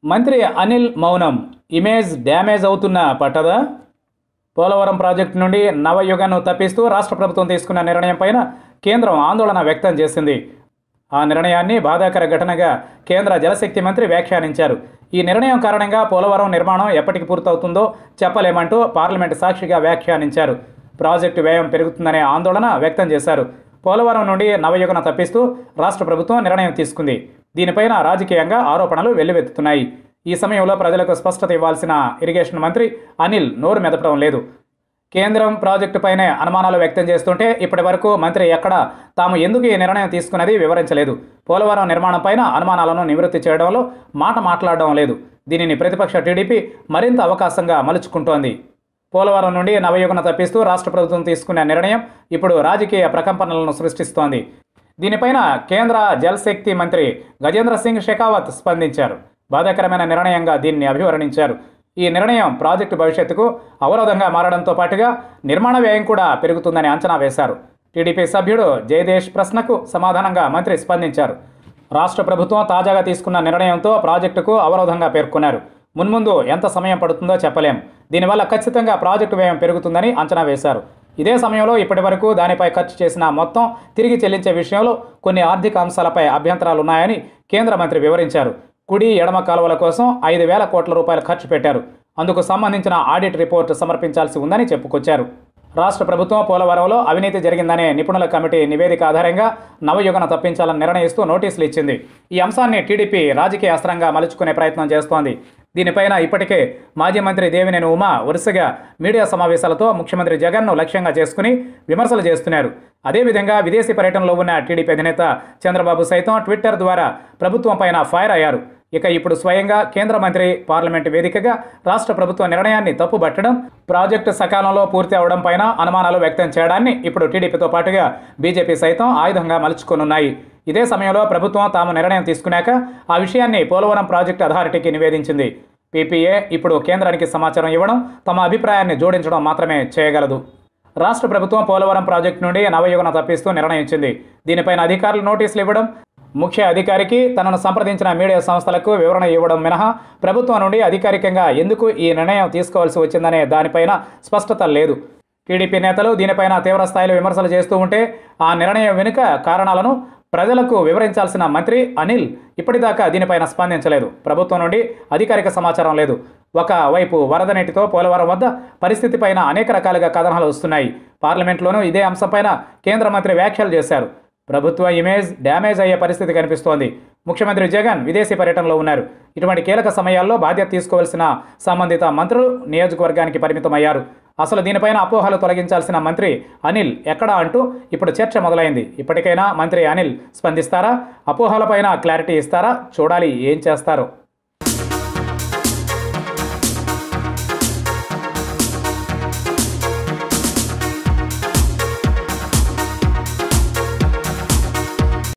మంత్రి అనిల్ మౌనం image damage అవుతున్న పట్టదా పోలవరం ప్రాజెక్టు నుండి నవయుగను తప్పిస్తూ రాష్ట్ర ప్రభుత్వం తీసుకున్న నిర్ణయం పైన కేంద్రం ఆందోళన వ్యక్తం చేసింది ఆ నిర్ణయాన్ని బాధాకర ఘటనగా కేంద్ర జలశక్తి మంత్రి వ్యాఖ్యానించారు ఈ నిర్ణయం కారణంగా పోలవరం నిర్మాణం ఎప్పటికి పూర్తవుతుందో చెప్పలేమంటూ పార్లమెంటు సాక్షిగా వ్యాఖ్యానించారు ప్రాజెక్టు వ్యయం పెరుగుతుందనే ఆందోళన వ్యక్తం చేశారు పోలవరం నుండి నవయుగన తప్పిస్తూ రాష్ట్ర ప్రభుత్వం నిర్ణయం తీసుకుంది దీనిపైన రాజకీయంగా ఆరోపణలు వెల్లువెత్తుతున్నాయి ఈ సమయంలో ప్రజలకు స్పష్టత ఇవ్వాల్సిన ఇరిగేషన్ మంత్రి అనిల్ నోరు మెదపడం లేదు కేంద్రం ప్రాజెక్టుపైనే అనుమానాలు వ్యక్తం చేస్తుంటే ఇప్పటి వరకు మంత్రి ఎక్కడ తాము ఎందుకు ఈ నిర్ణయం తీసుకున్నది వివరించలేదు పోలవరం నిర్మాణం పైన అనుమానాలను నివృత్తి చేయడంలో మాట మాట్లాడడం లేదు దీనిని ప్రతిపక్ష టీడీపీ మరింత అవకాశంగా మలుచుకుంటోంది పోలవరం నుండి నవయుగన తప్పిస్తూ రాష్ట్ర ప్రభుత్వం తీసుకున్న నిర్ణయం ఇప్పుడు రాజకీయ ప్రకంపనలను సృష్టిస్తోంది దీనిపైన కేంద్ర జలశక్తి మంత్రి గజేంద్ర సింగ్ షెకావత్ స్పందించారు బాధాకరమైన నిర్ణయంగా దీన్ని అభివర్ణించారు ఈ నిర్ణయం ప్రాజెక్టు భవిష్యత్తుకు అవరోధంగా మారడంతో పాటుగా నిర్మాణ వ్యయం కూడా పెరుగుతుందని అంచనా వేశారు టీడీపీ సభ్యుడు జయదేశ్ ప్రశ్నకు సమాధానంగా మంత్రి స్పందించారు రాష్ట్ర ప్రభుత్వం తాజాగా తీసుకున్న నిర్ణయంతో ప్రాజెక్టుకు అవరోధంగా పేర్కొన్నారు మున్ముందు ఎంత సమయం పడుతుందో చెప్పలేం దీనివల్ల ఖచ్చితంగా ప్రాజెక్టు వ్యయం పెరుగుతుందని అంచనా వేశారు ఇదే సమయంలో ఇప్పటి వరకు దానిపై ఖర్చు చేసిన మొత్తం తిరిగి చెల్లించే విషయంలో కొన్ని ఆర్థిక అంశాలపై అభ్యంతరాలు ఉన్నాయని కేంద్ర మంత్రి వివరించారు కుడి ఎడమ కాలువల కోసం ఐదు వేల కోట్ల రూపాయలు ఖర్చు పెట్టారు అందుకు సంబంధించిన ఆడిట్ రిపోర్ట్ సమర్పించాల్సి ఉందని చెప్పుకొచ్చారు రాష్ట్ర ప్రభుత్వం పోలవరంలో అవినీతి జరిగిందనే నిపుణుల కమిటీ నివేదిక ఆధారంగా నవయుగన తప్పించాలని నిర్ణయిస్తూ నోటీసులు ఇచ్చింది ఈ అంశాన్ని టీడీపీ రాజకీయ అస్త్రంగా మలుచుకునే ప్రయత్నం చేస్తోంది దీనిపైన ఇప్పటికే మాజీ మంత్రి దేవినేని ఉమా వరుసగా మీడియా సమావేశాలతో ముఖ్యమంత్రి జగన్ను లక్ష్యంగా చేసుకుని విమర్శలు చేస్తున్నారు అదేవిధంగా విదేశీ పర్యటనలో ఉన్న టీడీపీ అధినేత చంద్రబాబు సైతం ట్విట్టర్ ద్వారా ప్రభుత్వం పైన ఫైర్ అయ్యారు ఇక ఇప్పుడు స్వయంగా కేంద్ర మంత్రి పార్లమెంటు వేదికగా రాష్ట్ర ప్రభుత్వ నిర్ణయాన్ని తప్పుబట్టడం ప్రాజెక్టు సకాలంలో పూర్తి అవడం పైన అనుమానాలు వ్యక్తం చేయడాన్ని ఇప్పుడు టీడీపీతో పాటుగా బీజేపీ సైతం ఆయుధంగా మలుచుకోనున్నాయి ఇదే సమయంలో ప్రభుత్వం తాము నిర్ణయం తీసుకున్నాక ఆ విషయాన్ని పోలవరం ప్రాజెక్టు అథారిటీకి నివేదించింది పీపీఏ ఇప్పుడు కేంద్రానికి సమాచారం ఇవ్వడం తమ అభిప్రాయాన్ని జోడించడం మాత్రమే చేయగలదు రాష్ట్ర ప్రభుత్వం పోలవరం ప్రాజెక్టు నుండి నవయుగన తప్పిస్తూ నిర్ణయించింది దీనిపైన అధికారులు నోటీసులు ఇవ్వడం ముఖ్య అధికారికి తనను సంప్రదించిన మీడియా సంస్థలకు వివరణ ఇవ్వడం మినహా ప్రభుత్వం నుండి అధికారికంగా ఎందుకు ఈ నిర్ణయం తీసుకోవాల్సి వచ్చిందనే దానిపైన స్పష్టత లేదు టీడీపీ నేతలు దీనిపైన తీవ్ర స్థాయిలో విమర్శలు చేస్తూ ఉంటే ఆ నిర్ణయం వెనుక కారణాలను ప్రజలకు వివరించాల్సిన మంత్రి అనిల్ ఇప్పటిదాకా దీనిపైన స్పందించలేదు ప్రభుత్వం నుండి అధికారిక సమాచారం లేదు ఒకవైపు వరద నీటితో పోలవరం వద్ద పరిస్థితిపైన అనేక రకాలుగా కథనాలు వస్తున్నాయి పార్లమెంట్లోనూ ఇదే అంశంపైన కేంద్ర మంత్రి వ్యాఖ్యలు చేశారు ప్రభుత్వ ఇమేజ్ డ్యామేజ్ అయ్యే పరిస్థితి కనిపిస్తోంది ముఖ్యమంత్రి జగన్ విదేశీ పర్యటనలో ఉన్నారు ఇటువంటి కీలక సమయాల్లో బాధ్యత తీసుకోవాల్సిన సంబంధిత మంత్రులు నియోజకవర్గానికి పరిమితమయ్యారు అసలు దీనిపైన అపోహలు తొలగించాల్సిన మంత్రి అనిల్ ఎక్కడా అంటూ ఇప్పుడు చర్చ మొదలైంది ఇప్పటికైనా మంత్రి అనిల్ స్పందిస్తారా అపోహలపైన క్లారిటీ ఇస్తారా చూడాలి ఏం చేస్తారో